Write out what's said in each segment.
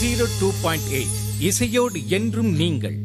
zero two point eight இசையோடு என்றும் நீங்கள்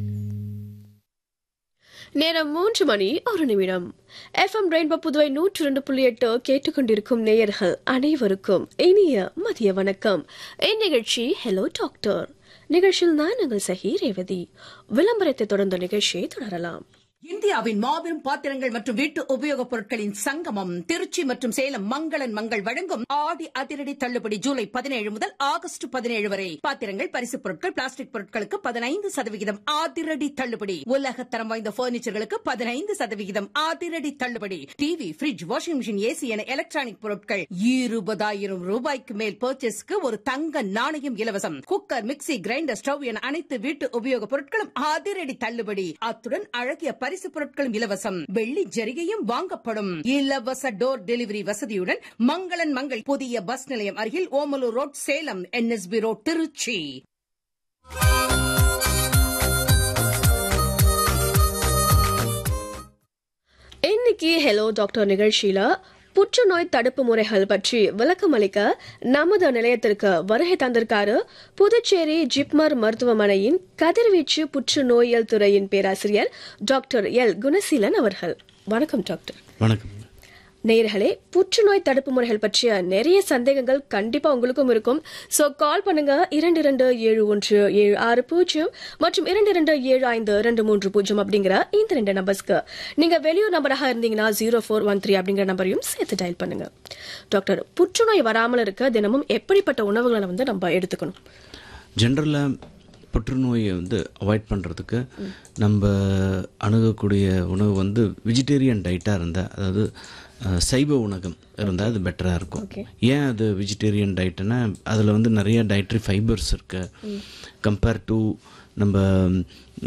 நேரம் மூன்று மணி ஒரு நிமிடம் எஃப்எம் ரெயின்போ புதுவை நூற்று ரெண்டு புள்ளி எட்டு கேட்டுக்கொண்டிருக்கும் நேயர்கள் அனைவருக்கும் இனிய மதிய வணக்கம் இந்நிகழ்ச்சி ஹலோ டாக்டர் நிகழ்ச்சியில் நான் உங்கள் சஹி ரேவதி விளம்பரத்தை தொடர்ந்த நிகழ்ச்சியை தொடரலாம் இந்தியாவின் மாபெரும் பாத்திரங்கள் மற்றும் வீட்டு உபயோகப் பொருட்களின் சங்கமம் திருச்சி மற்றும் சேலம் மங்களன் மங்கள் வழங்கும் ஆடி அதிரடி தள்ளுபடி ஜூலை பதினேழு முதல் ஆகஸ்ட் பதினேழு வரை பாத்திரங்கள் பரிசுப் பொருட்கள் பிளாஸ்டிக் பொருட்களுக்கு பதினைந்து சதவிகிதம் அதிரடி தள்ளுபடி உலகத்தரம் வாய்ந்த பர்னிச்சர்களுக்கு பதினைந்து சதவிகிதம் அதிரடி தள்ளுபடி TV fridge washing machine AC என எலக்ட்ரானிக் பொருட்கள் இருபதாயிரம் ரூபாய்க்கு மேல் பர்ச்சேஸ்க்கு ஒரு தங்க நாணயம் இலவசம் குக்கர் மிக்ஸி கிரைண்டர் ஸ்டவ் என அனைத்து வீட்டு உபயோகப் பொருட்களும் அதிரடி தள்ளுபடி அத்துடன் அழகிய பரிசு பொருட்களும் இலவசம் வெள்ளி ஜரிகையும் வாங்கப்படும் இலவச டோர் டெலிவரி வசதியுடன் மங்களன் மங்கள் புதிய பஸ் நிலையம் அருகில் Omalur road Salem NSP road Trichy இன்னைக்கு ஹலோ டாக்டர் நிகழ்ச்சியில புற்றுநோய் தடுப்பு முறைகள் பற்றி விளக்கம் அளிக்க நமது நிலையத்திற்கு வருகை தந்திருக்காரு புதுச்சேரி ஜிப்மர் மருத்துவமனையின் கதிர்வீச்சு புற்றுநோயியல் துறையின் பேராசிரியர் டாக்டர் எல் குணசீலன் அவர்கள் வணக்கம் டாக்டர் வணக்கம் நேயர்களே புற்றுநோய் தடுப்பு முறைகள் பற்றிய நிறைய சந்தேகங்கள் கண்டிப்பா உங்களுக்கும் இருக்கும் சோ கால் பண்ணுங்க இரண்டு இரண்டு ஏழு ஒன்று ஏழு ஆறு பூஜ்ஜியம் மற்றும் இரண்டு இரண்டு ஏழு ஐந்து ரெண்டு மூன்று பூஜ்ஜியம் அப்படிங்கிற இந்த ரெண்டு நம்பர்ஸ்க்கு நீங்க வெளியூர் நம்பராக இருந்தீங்கன்னா ஜீரோ ஃபோர் ஒன் த்ரீ அப்படிங்கிற நம்பரையும் சேர்த்து டயல் பண்ணுங்க டாக்டர் புற்றுநோய் வராமல் இருக்க தினமும் எப்படிப்பட்ட உணவுகளை வந்து நம்ம எடுத்துக்கணும் ஜென்ரலாக புற்றுநோயை வந்து அவாய்ட் பண்ணுறதுக்கு நம்ம அணுகக்கூடிய உணவு வந்து வெஜிடேரியன் டயட்டாக இருந்தால் அதாவது அஹ், சைவ உணகம் இருந்தால் அது பெட்டராக இருக்கும் ஏன் அது வெஜிடேரியன் டயட்னா அதில் வந்து நிறைய டயட்ரி ஃபைபர்ஸ் இருக்கு கம்பேர் டு நம்ம